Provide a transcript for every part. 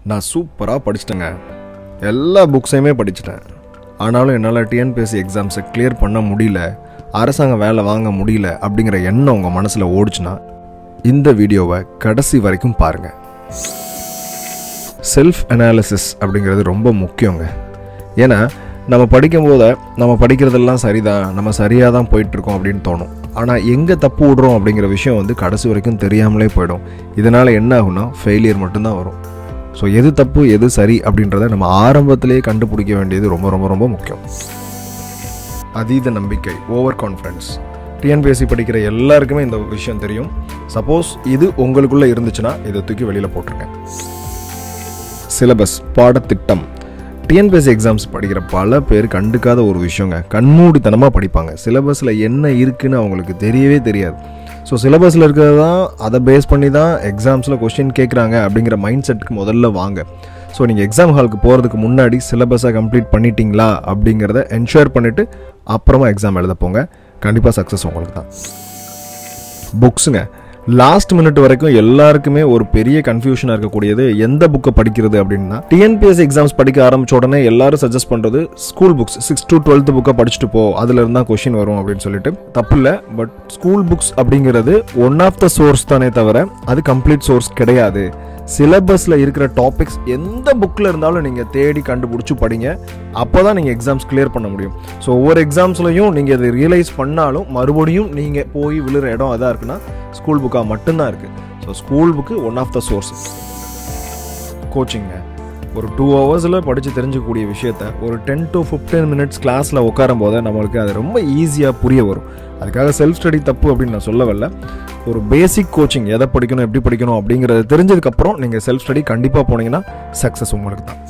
நான் சூப்பராக படிச்சிட்டேங்க எல்லா புக்ஸையுமே படிச்சிட்டேன் ஆனாலும் என்னால் டிஎன்பிஎஸ்சி எக்ஸாம்ஸை கிளியர் பண்ண முடியல அரசாங்க வேலை வாங்க முடியல அப்படிங்கிற எண்ணம் உங்கள் மனசில் ஓடுச்சுன்னா இந்த வீடியோவை கடைசி வரைக்கும் பாருங்கள் செல்ஃப் அனாலிசிஸ் அப்படிங்கிறது ரொம்ப முக்கியங்க ஏன்னா நம்ம படிக்கும்போது நம்ம படிக்கிறதெல்லாம் சரிதான் நம்ம சரியாக தான் போயிட்டுருக்கோம் அப்படின்னு தோணும் ஆனால் எங்கே தப்பு விடுறோம் அப்படிங்கிற விஷயம் வந்து கடைசி வரைக்கும் தெரியாமலே போயிடும் இதனால் என்ன ஆகும்னா ஃபெயிலியர் மட்டும்தான் வரும் ஸோ எது தப்பு எது சரி அப்படின்றத நம்ம ஆரம்பத்திலேயே கண்டுபிடிக்க வேண்டியது ரொம்ப ரொம்ப ரொம்ப முக்கியம் அதீத நம்பிக்கை ஓவர் கான்ஃபிடன்ஸ் டிஎன்பிஎஸ்சி படிக்கிற எல்லாருக்குமே இந்த விஷயம் தெரியும் சப்போஸ் இது உங்களுக்குள்ளே இருந்துச்சுன்னா இதை தூக்கி வெளியில் போட்டிருக்கேன் சிலபஸ் பாடத்திட்டம் டிஎன்பிஎஸ்சி எக்ஸாம்ஸ் படிக்கிற பல பேர் கண்டுக்காத ஒரு விஷயங்க கண்மூடித்தனமாக படிப்பாங்க சிலபஸில் என்ன இருக்குன்னு அவங்களுக்கு தெரியவே தெரியாது ஸோ சிலபஸில் இருக்கிறது தான் அதை பேஸ் பண்ணி தான் எக்ஸாம்ஸில் கொஸ்டின் கேட்குறாங்க அப்படிங்கிற மைண்ட் செட்டுக்கு முதல்ல வாங்க ஸோ நீங்கள் எக்ஸாம் ஹாலுக்கு போகிறதுக்கு முன்னாடி சிலபஸை கம்ப்ளீட் பண்ணிட்டீங்களா அப்படிங்கிறத என்ஷூர் பண்ணிவிட்டு அப்புறமா எக்ஸாம் எழுத போங்க கண்டிப்பாக சக்ஸஸ் உங்களுக்கு தான் புக்ஸுங்க லாஸ்ட் மினிட் வரைக்கும் எல்லாருக்குமே ஒரு பெரிய கன்ஃபியூஷனாக இருக்கக்கூடியது எந்த புக்கை படிக்கிறது அப்படின்னா டிஎன்பிஎஸ்சி எக்ஸாம்ஸ் படிக்க ஆரம்பிச்ச உடனே எல்லாரும் சஜஸ்ட் பண்ணுறது school books six to twelfth புக்கை படிச்சுட்டு போ அதுல இருந்தா கொஷின் வரும் அப்படின்னு சொல்லிட்டு தப்பு இல்லை பட் ஸ்கூல் புக்ஸ் அப்படிங்கிறது ஒன் ஆஃப் த சோர்ஸ் தானே தவிர அது கம்ப்ளீட் சோர்ஸ் கிடையாது சிலபஸில் இருக்கிற டாபிக்ஸ் எந்த புக்கில் இருந்தாலும் நீங்கள் தேடி கண்டுபிடிச்சி படிங்க அப்போ தான் நீங்கள் எக்ஸாம்ஸ் கிளியர் பண்ண முடியும் ஸோ ஒவ்வொரு எக்ஸாம்ஸ்லையும் நீங்கள் அதை ரியலைஸ் பண்ணாலும் மறுபடியும் நீங்கள் போய் விழுற இடம் அதாக இருக்குன்னா ஸ்கூல் புக்காக மட்டும்தான் இருக்குது so school book one of the sources கோச்சிங்க ஒரு டூ ஹவர்ஸில் படித்து தெரிஞ்சுக்கக்கூடிய விஷயத்த ஒரு டென் டு ஃபிஃப்டீன் மினிட்ஸ் கிளாஸில் உட்காரும் போது நம்மளுக்கு அது ரொம்ப ஈஸியாக புரிய வரும் அதுக்காக செல்ஃப் ஸ்டடி தப்பு அப்படின்னு நான் சொல்ல வரல ஒரு பேசிக் கோச்சிங் எதை படிக்கணும் எப்படி படிக்கணும் அப்படிங்கிறத தெரிஞ்சதுக்கப்புறம் நீங்கள் செல்ஃப் ஸ்டடி கண்டிப்பாக போனீங்கன்னா சக்ஸஸ் உங்களுக்கு தான்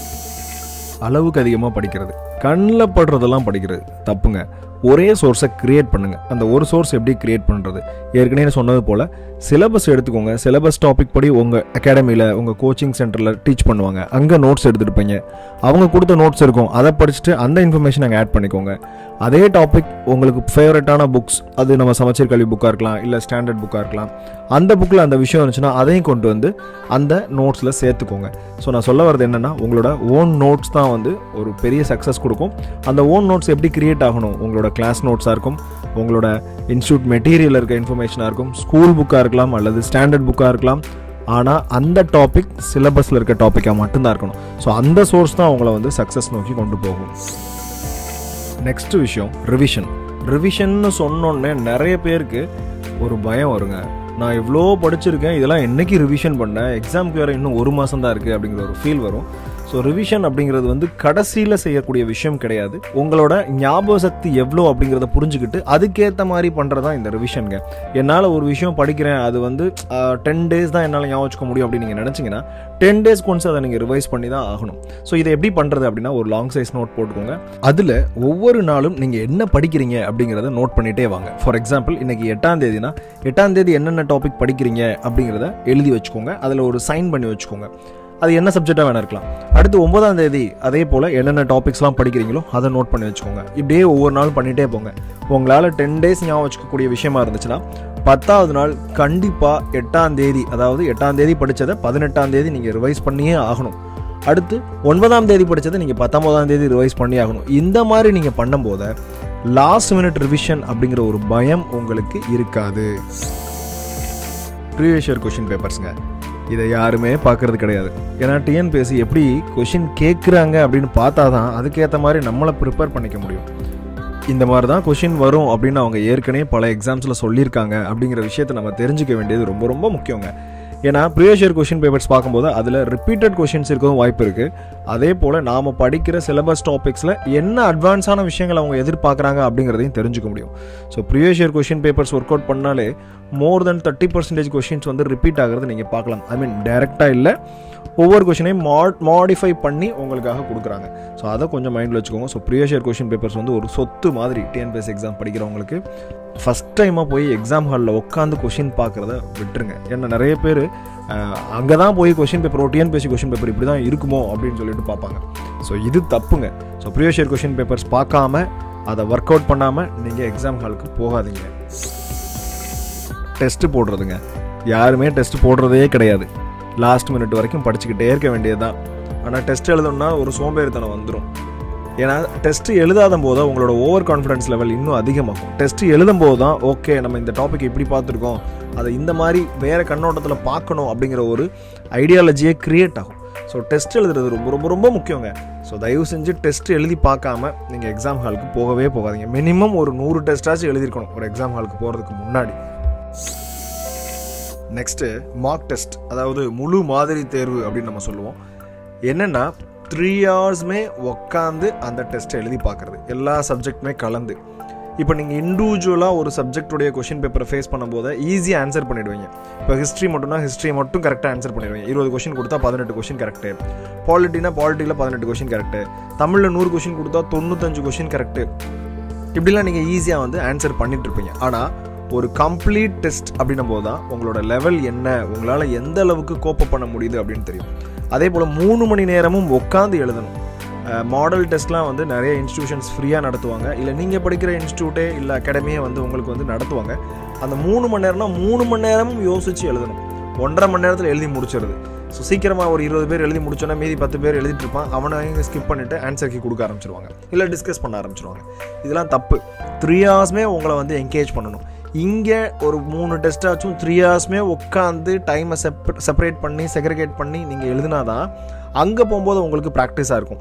அளவுக்கு அதிகமாக படிக்கிறது கண்ணில் படுறதெல்லாம் படிக்கிறது தப்புங்க ஒரே சோர்ஸை கிரியேட் பண்ணுங்க அந்த ஒரு சோர்ஸ் எப்படி கிரியேட் பண்ணுறது ஏற்கனவே சொன்னது போல் சிலபஸ் எடுத்துக்கோங்க சிலபஸ் டாபிக் படி உங்கள் அகாடமியில் உங்கள் கோச்சிங் சென்டரில் டீச் பண்ணுவாங்க அங்கே நோட்ஸ் எடுத்துகிட்டு போங்க அவங்க கொடுத்த நோட்ஸ் இருக்கும் அதை படிச்சுட்டு அந்த இன்ஃபர்மேஷன் அங்கே ஆட் பண்ணிக்கோங்க அதே டாபிக் உங்களுக்கு ஃபேவரட்டான புக்ஸ் அது நம்ம சமச்சீர் கல்வி புக்காக இருக்கலாம் இல்லை ஸ்டாண்டர்ட் புக்காக இருக்கலாம் அந்த புக்கில் அந்த விஷயம் இருந்துச்சுன்னா அதையும் கொண்டு வந்து அந்த நோட்ஸில் சேர்த்துக்கோங்க ஸோ நான் சொல்ல வரது என்னென்னா உங்களோட ஓன் நோட்ஸ் தான் வந்து ஒரு பெரிய சக்ஸஸ் கொடுக்கும் அந்த ஓன் நோட்ஸ் எப்படி கிரியேட் ஆகணும் உங்களோட கிளாஸ் நோட்ஸாக இருக்கும் உங்களோட இன்ஸ்டியூட் மெட்டீரியல் இருக்க இன்ஃபர்மேஷனாக இருக்கும் ஸ்கூல் புக்காக இருக்கலாம் அல்லது ஸ்டாண்டர்ட் புக்காக இருக்கலாம் ஆனால் அந்த டாபிக் சிலபஸில் இருக்க டாப்பிக்காக மட்டும்தான் இருக்கணும் ஸோ அந்த சோர்ஸ் தான் உங்களை வந்து சக்ஸஸ் நோக்கி கொண்டு போகும் நெக்ஸ்ட் விஷயம் ரிவிஷன் ரிவிஷன்னு சொன்னோன்னே நிறைய பேருக்கு ஒரு பயம் வருங்க நான் எவ்வளோ படிச்சிருக்கேன் இதெல்லாம் என்னைக்கு ரிவிஷன் பண்ணேன் எக்ஸாம்க்கு வேறு இன்னும் ஒரு மாதம் தான் இருக்குது அப்படிங்கிற ஒரு ஃபீல் வரும் ஸோ ரிவிஷன் அப்படிங்கிறது வந்து கடைசியில் செய்யக்கூடிய விஷயம் கிடையாது உங்களோட ஞாபக சக்தி எவ்வளோ அப்படிங்கிறத புரிஞ்சுக்கிட்டு அதுக்கேற்ற மாதிரி பண்ணுறது தான் இந்த ரிவிஷனுங்க என்னால் ஒரு விஷயம் படிக்கிறேன் அது வந்து டென் டேஸ் தான் என்னால் ஞாபகம் வச்சுக்க முடியும் அப்படின்னு நீங்கள் நினச்சிங்கன்னா டென் டேஸ் கொண்டு அதை நீங்கள் ரிவைஸ் பண்ணி தான் ஆகணும் ஸோ இதை எப்படி பண்ணுறது அப்படின்னா ஒரு லாங் சைஸ் நோட் போட்டுக்கோங்க அதில் ஒவ்வொரு நாளும் நீங்கள் என்ன படிக்கிறீங்க அப்படிங்கிறத நோட் பண்ணிகிட்டே வாங்க ஃபார் எக்ஸாம்பிள் இன்னைக்கு எட்டாம் தேதினா எட்டாம் தேதி என்னென்ன டாபிக் படிக்கிறீங்க அப்படிங்கிறத எழுதி வச்சுக்கோங்க அதில் ஒரு சைன் பண்ணி வச்சுக்கோங்க அது என்ன சப்ஜெக்டாக வேணா இருக்கலாம் அடுத்து ஒன்பதாம் தேதி அதே போல் என்னென்ன டாபிக்ஸ்லாம் படிக்கிறீங்களோ அதை நோட் பண்ணி வச்சுக்கோங்க இப்படியே ஒவ்வொரு நாளும் பண்ணிகிட்டே போங்க உங்களால் டென் டேஸ் ஞாபகம் வச்சுக்கக்கூடிய விஷயமா இருந்துச்சுன்னா பத்தாவது நாள் கண்டிப்பாக எட்டாம் தேதி அதாவது எட்டாம் தேதி படித்ததை பதினெட்டாம் தேதி நீங்கள் ரிவைஸ் பண்ணியே ஆகணும் அடுத்து ஒன்பதாம் தேதி படித்ததை நீங்கள் பத்தொன்பதாம் தேதி ரிவைஸ் பண்ணி ஆகணும் இந்த மாதிரி நீங்கள் பண்ணும்போது லாஸ்ட் மினிட் ரிவிஷன் அப்படிங்கிற ஒரு பயம் உங்களுக்கு இருக்காது ப்ரீவியஸ் இயர் கொஷின் பேப்பர்ஸுங்க இதை யாருமே பார்க்கறது கிடையாது ஏன்னா டிஎன்பிஎஸ்சி எப்படி கொஷின் கேட்குறாங்க அப்படின்னு பார்த்தா தான் அதுக்கேற்ற மாதிரி நம்மளை ப்ரிப்பேர் பண்ணிக்க முடியும் இந்த மாதிரி தான் கொஷின் வரும் அப்படின்னு அவங்க ஏற்கனவே பல எக்ஸாம்ஸில் சொல்லியிருக்காங்க அப்படிங்கிற விஷயத்தை நம்ம தெரிஞ்சுக்க வேண்டியது ரொம்ப ரொம்ப முக்கியங்க ஏன்னா ப்ரீவியஸ் இயர் கொஷின் பேப்பர்ஸ் பார்க்கும்போது அதில் ரிப்பீட்டட் கொஷின்ஸ் இருக்கவும் வாய்ப்பு இருக்குது அதே போல் நாம் படிக்கிற சிலபஸ் டாபிக்ஸில் என்ன அட்வான்ஸான விஷயங்கள் அவங்க எதிர்பார்க்குறாங்க அப்படிங்கிறதையும் தெரிஞ்சுக்க முடியும் so previous year question papers work out பண்ணாலே more than thirty percentage questions வந்து ரிப்பீட் ஆகிறது நீங்கள் பார்க்கலாம் ஐ மீன் டேரெக்டாக இல்லை ஒவ்வொரு கொஷினையும் மாட் மாடிஃபை பண்ணி உங்களுக்காக கொடுக்குறாங்க ஸோ அதை கொஞ்சம் மைண்டில் வச்சுக்கோங்க so previous year question papers வந்து ஒரு சொத்து மாதிரி டிஎன்பிஎஸ் எக்ஸாம் படிக்கிறவங்களுக்கு ஃபஸ்ட் டைமாக போய் எக்ஸாம் ஹாலில் உட்காந்து கொஷின் பார்க்குறத விட்டுருங்க ஏன்னா நிறைய பேர் அங்கே தான் போய் question paper TNPSC question paper இப்படி தான் இருக்குமோ அப்படின்னு சொல்லிட்டு பார்ப்பாங்க ஸோ இது தப்புங்க so previous year question papers பார்க்காம அதை ஒர்க் அவுட் பண்ணாமல் நீங்கள் எக்ஸாம் ஹாலுக்கு போகாதீங்க டெஸ்ட்டு போடுறதுங்க யாருமே டெஸ்ட் போடுறதே கிடையாது லாஸ்ட் மினிட் வரைக்கும் படிச்சுக்கிட்டே இருக்க வேண்டியது தான் ஆனால் டெஸ்ட் எழுதணும்னா ஒரு சோம்பேறித்தனம் வந்துடும் ஏன்னா டெஸ்ட் எழுதாத போது உங்களோட ஓவர் கான்ஃபிடன்ஸ் லெவல் இன்னும் அதிகமாகும் டெஸ்ட் எழுதும் போது தான் ஓகே நம்ம இந்த டாபிக் இப்படி பார்த்துருக்கோம் அதை இந்த மாதிரி வேறு கண்ணோட்டத்தில் பார்க்கணும் அப்படிங்கிற ஒரு ஐடியாலஜியே க்ரியேட் ஆகும் ஸோ டெஸ்ட் எழுதுறது ரொம்ப ரொம்ப ரொம்ப முக்கியங்க ஸோ தயவு செஞ்சு டெஸ்ட் எழுதி பார்க்காம நீங்கள் எக்ஸாம் ஹாலுக்கு போகவே போகாதீங்க மினிமம் ஒரு நூறு டெஸ்ட்டாச்சும் எழுதிருக்கணும் ஒரு எக்ஸாம் ஹாலுக்கு போகிறதுக்கு முன்னாடி நெக்ஸ்ட்டு மார்க் டெஸ்ட் அதாவது முழு மாதிரி தேர்வு அப்படின்னு நம்ம சொல்லுவோம் என்னென்னா த்ரீ ஹவர்ஸ்மே உக்காந்து அந்த டெஸ்ட்டை எழுதி பார்க்குறது எல்லா சப்ஜெக்ட்டுமே கலந்து இப்போ நீங்கள் இண்டிவிஜுவலாக ஒரு சப்ஜெக்டுடைய கொஷின் பேப்பரை ஃபேஸ் பண்ணும்போது ஈஸியாக ஆன்சர் பண்ணிடுவீங்க இப்போ ஹிஸ்ட்ரி மட்டும்னா ஹிஸ்ட்ரி மட்டும் கரெக்டாக ஆன்சர் பண்ணிடுவீங்க இருபது கொஷின் கொடுத்தா பதினெட்டு கொஷின் கரெக்டு பாலிட்டினா பாலிட்டியில் பதினெட்டு கொஷின் கரெக்டு தமிழில் நூறு கொஷின் கொடுத்தா தொண்ணூத்தஞ்சு கொஷின் கரெக்டு இப்படிலாம் நீங்கள் ஈஸியாக வந்து ஆன்சர் பண்ணிட்டு இருப்பீங்க ஆனால் ஒரு கம்ப்ளீட் டெஸ்ட் அப்படின்னும் போது தான் உங்களோட லெவல் என்ன உங்களால் எந்த அளவுக்கு கோப்ப பண்ண முடியுது அப்படின்னு தெரியும் அதே போல் மூணு மணி நேரமும் உட்காந்து எழுதணும் மாடல் டெஸ்ட்லாம் வந்து நிறைய இன்ஸ்டியூஷன்ஸ் ஃப்ரீயாக நடத்துவாங்க இல்லை நீங்கள் படிக்கிற இன்ஸ்டியூட்டே இல்லை அகாடமியே வந்து உங்களுக்கு வந்து நடத்துவாங்க அந்த மூணு மணி நேரம்னா மூணு மணி நேரமும் யோசித்து எழுதணும் ஒன்றரை மணி நேரத்தில் எழுதி முடிச்சிருது ஸோ சீக்கிரமாக ஒரு இருபது பேர் எழுதி முடிச்சோன்னா மீதி பத்து பேர் எழுதிட்டு இருப்பான் அவனை ஸ்கிப் பண்ணிவிட்டு ஆன்சர் கீ கொடுக்க ஆரம்பிச்சிருவாங்க இல்லை டிஸ்கஸ் பண்ண ஆரம்பிச்சிருவாங்க இதெல்லாம் தப்பு த்ரீ ஹவர்ஸ்மே உங்களை வந்து என்கேஜ் பண்ணணும் இங்கே ஒரு மூணு டெஸ்ட்டாச்சும் த்ரீ ஹவர்ஸ்மே உட்காந்து டைமை செப் செப்பரேட் பண்ணி செக்ரிகேட் பண்ணி நீங்கள் எழுதினா தான் அங்கே போகும்போது உங்களுக்கு ப்ராக்டிஸாக இருக்கும்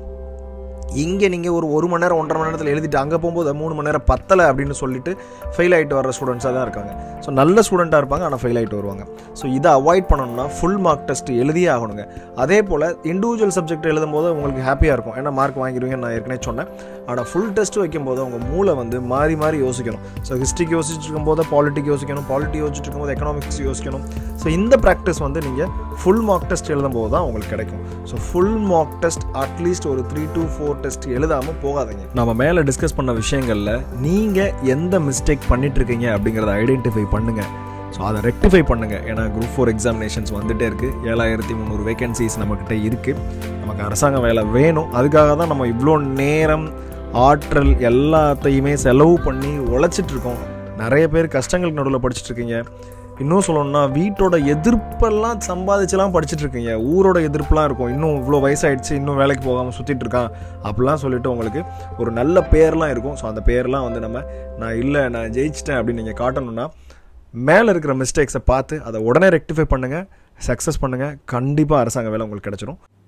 இங்கே நீங்கள் ஒரு ஒரு மணி நேரம் ஒன்றரை மணி நேரத்தில் எழுதிட்டு அங்கே போகும்போது மூணு மணி நேரம் பத்தலை அப்படின்னு சொல்லிட்டு ஃபெயில் ஆகிட்டு வர ஸ்டூடெண்ட்ஸாக தான் இருக்காங்க ஸோ நல்ல ஸ்டூடெண்ட்டாக இருப்பாங்க ஆனால் ஃபெயில் ஆகிட்டு வருவாங்க ஸோ இதை அவாய்ட் பண்ணணும்னா ஃபுல் மார்க் டெஸ்ட் எழுதியே ஆகணுங்க அதே போல் இண்டிவிஜுவல் சப்ஜெக்ட் எழுதும் போது உங்களுக்கு ஹாப்பியாக இருக்கும் ஏன்னா மார்க் வாங்கிடுவீங்க நான் ஏற்கனவே சொன்னேன் ஆனால் ஃபுல் டெஸ்ட் வைக்கும்போது உங்கள் மூளை வந்து மாறி மாறி யோசிக்கணும் ஸோ ஹிஸ்ட்ரிக்கு யோசிச்சுட்டு இருக்கும்போது பாலிட்டிக் யோசிக்கணும் பாலிட்டி யோசிச்சுட்டு இருக்கும்போது எக்கனாமிக்ஸ் யோசிக்கணும் ஸோ இந்த ப்ராக்டிஸ் வந்து நீங்கள் ஃபுல் மார்க் டெஸ்ட் எழுதும் போது தான் உங்களுக்கு கிடைக்கும் so full mark test at least ஒரு த்ரீ டு ஃபோர் டெஸ்ட் எழுதாமல் போகாதீங்க நம்ம மேலே டிஸ்கஸ் பண்ண விஷயங்களில் நீங்கள் எந்த மிஸ்டேக் பண்ணிட்டு இருக்கீங்க அப்படிங்கிறத ஐடென்டிஃபை பண்ணுங்கள் ஸோ அதை ரெக்டிஃபை பண்ணுங்கள் ஏன்னா குரூப் ஃபோர் எக்ஸாமினேஷன்ஸ் வந்துகிட்டே இருக்குது ஏழாயிரத்தி முந்நூறு வேகன்சிஸ் நம்மக்கிட்ட இருக்குது நமக்கு அரசாங்க வேலை வேணும் அதுக்காக தான் நம்ம இவ்வளோ நேரம் ஆற்றல் எல்லாத்தையுமே செலவு பண்ணி உழைச்சிட்ருக்கோம் நிறைய பேர் கஷ்டங்களுக்கு நடுவில் படிச்சுட்டு இருக்கீங்க இன்னும் சொல்லணும்னா வீட்டோட எதிர்ப்பெல்லாம் சம்பாதிச்செல்லாம் படிச்சுட்டு இருக்கீங்க ஊரோட எதிர்ப்புலாம் இருக்கும் இன்னும் இவ்வளோ வயசாயிடுச்சு இன்னும் வேலைக்கு போகாமல் சுற்றிட்டு இருக்கான் அப்படிலாம் சொல்லிட்டு உங்களுக்கு ஒரு நல்ல பேர்லாம் இருக்கும் ஸோ அந்த பேர்லாம் வந்து நம்ம நான் இல்லை நான் ஜெயிச்சிட்டேன் அப்படின்னு நீங்கள் காட்டணும்னா மேலே இருக்கிற மிஸ்டேக்ஸை பார்த்து அதை உடனே ரெக்டிஃபை பண்ணுங்கள் சக்ஸஸ் பண்ணுங்கள் கண்டிப்பாக அரசாங்க வேலை உங்களுக்கு கிடச்சிரும்